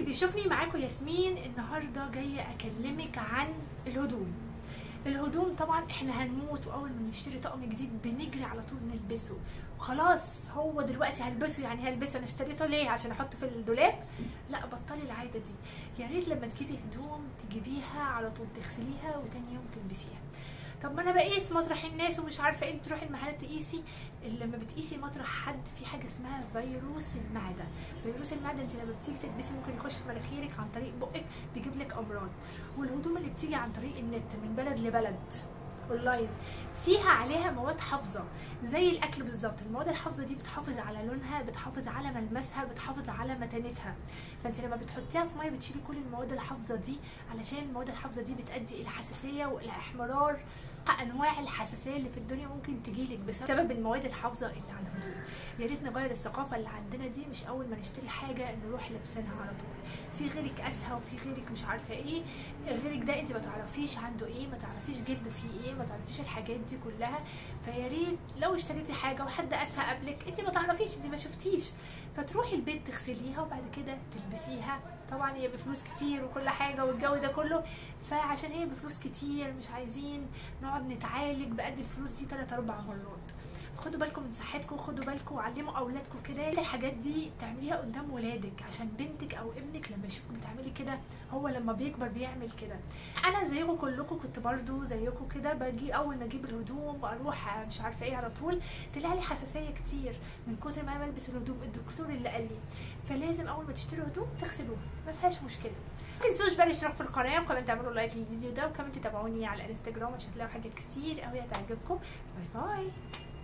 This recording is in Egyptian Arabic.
بيشوفني معاكم ياسمين النهارده جايه اكلمك عن الهدوم الهدوم طبعا احنا هنموت واول ما نشتري طقم جديد بنجري على طول نلبسه وخلاص هو دلوقتي هلبسه يعني هلبسه انا اشتريته ليه عشان احطه في الدولاب لا بطلي العاده دي يا ريت لما تجيبي هدوم تجيبيها على طول تغسليها وتاني يوم تلبسيها طب ما انا بقيس مطرح الناس ومش عارفه ايه بتروحي المحلات تقيسي لما بتقيسي مطرح حد في حاجه اسمها فيروس المعده فيروس المعده انت لما بتيجي تلبسي ممكن يخش في مناخيرك عن طريق بقك بيجيب لك امراض والهدوم اللي بتيجي عن طريق النت من بلد لبلد اونلاين فيها عليها مواد حافظه زي الاكل بالظبط المواد الحافظه دي بتحافظ على لونها بتحافظ على ملمسها بتحافظ على متانتها فانت لما بتحطيها في ميه بتشيلي كل المواد الحافظه دي علشان المواد الحافظه دي بتؤدي الى حساسيه والى احمرار انواع الحساسيه اللي في الدنيا ممكن تجيلك بسبب المواد الحافظه اللي على الهدوم يا ريت نغير الثقافه اللي عندنا دي مش اول ما نشتري حاجه نروح لابسينها على طول في غيرك اسهى وفي غيرك مش عارفه ايه غيرك ده انت ما تعرفيش عنده ايه ما تعرفيش جلده فيه ايه ما تعرفيش الحاجات دي كلها فيا ريت لو اشتريتي حاجه وحد اسهى قبلك انت ما تعرفيش انت ما شفتيش فتروحي البيت تغسليها وبعد كده تلبسيها طبعا هي بفلوس كتير وكل حاجه والجو ده كله فعشان هي بفلوس كتير مش عايزين نقعد نتعالج بقد الفلوس دي 3 4 مرات خدوا بالكم من صحتكم خدوا بالكم وعلموا اولادكم كده الحاجات دي تعمليها قدام ولادك عشان بنتك او ابنك لما يشوفك بتعملي كده هو لما بيكبر بيعمل كده انا زيكم كلكم كنت برضو زيكم كده باجي اول ما اجيب الهدوم واروح مش عارفه ايه على طول طلع لي حساسيه كتير من كتر ما انا بلبس الهدوم الدكتور اللي قال لي فلازم اول ما تشتروا هدوم تغسلوها ما فيهاش مشكله ما تنسوش بقى الاشتراك في القناه وكمان تعملوا لايك للفيديو ده وكمان تتابعوني على الانستجرام عشان تلاقوا حاجات كتير قوي هتعجبكم باي باي